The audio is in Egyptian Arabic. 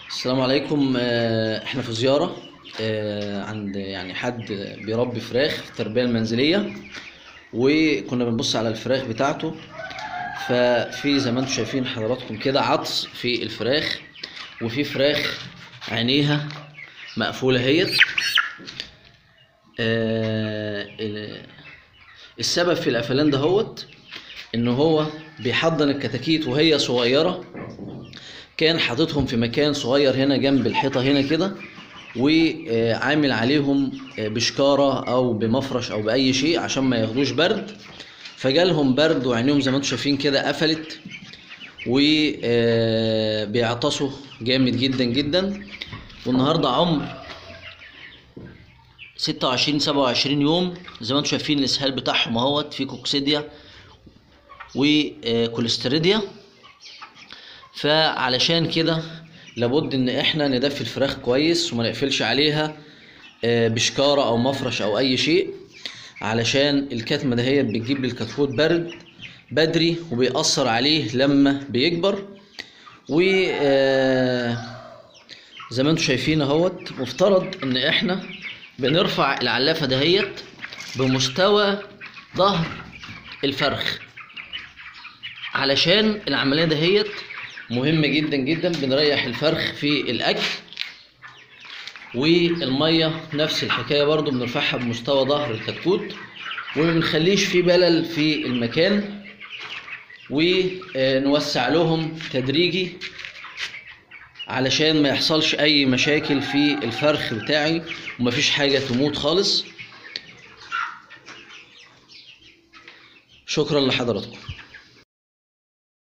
السلام عليكم آه، احنا في زيارة آه، عند يعني حد بيربي فراخ في التربية المنزلية وكنا بنبص على الفراخ بتاعته ففي زي ما انتم شايفين حضراتكم كده عطس في الفراخ وفي فراخ عينيها مقفولة اهيت آه، ال- السبب في القفلان دهوت ان هو بيحضن الكتاكيت وهي صغيره كان حاططهم في مكان صغير هنا جنب الحيطة هنا كده وعامل عليهم بشكارة أو بمفرش أو بأي شيء عشان ما ياخدوش برد فجالهم برد وعينيهم زي ما انتم شايفين كده قفلت وبيعطسوا جامد جدا جدا والنهارده عمر 26 27 يوم زي ما انتم شايفين الاسهال بتاعهم اهوت في كوكسيديا وكوليستريديا فعلشان كده لابد ان احنا ندفي الفراخ كويس وما نقفلش عليها آه، بشكارة او مفرش او اي شيء علشان الكتمة دهيت بتجيب للكتكوت برد بدري وبيأثر عليه لما بيكبر و آه، زي ما انتم شايفين اهوت مفترض ان احنا بنرفع العلافة دهيت بمستوى ظهر الفرخ علشان العملية دهيت مهمة جدا جدا بنريح الفرخ في الأكل والمية نفس الحكاية برضو بنرفعها بمستوى ظهر الكتكوت وما بنخليش في بلل في المكان ونوسع لهم تدريجي علشان ما يحصلش أي مشاكل في الفرخ بتاعي ومفيش حاجة تموت خالص شكرا لحضراتكم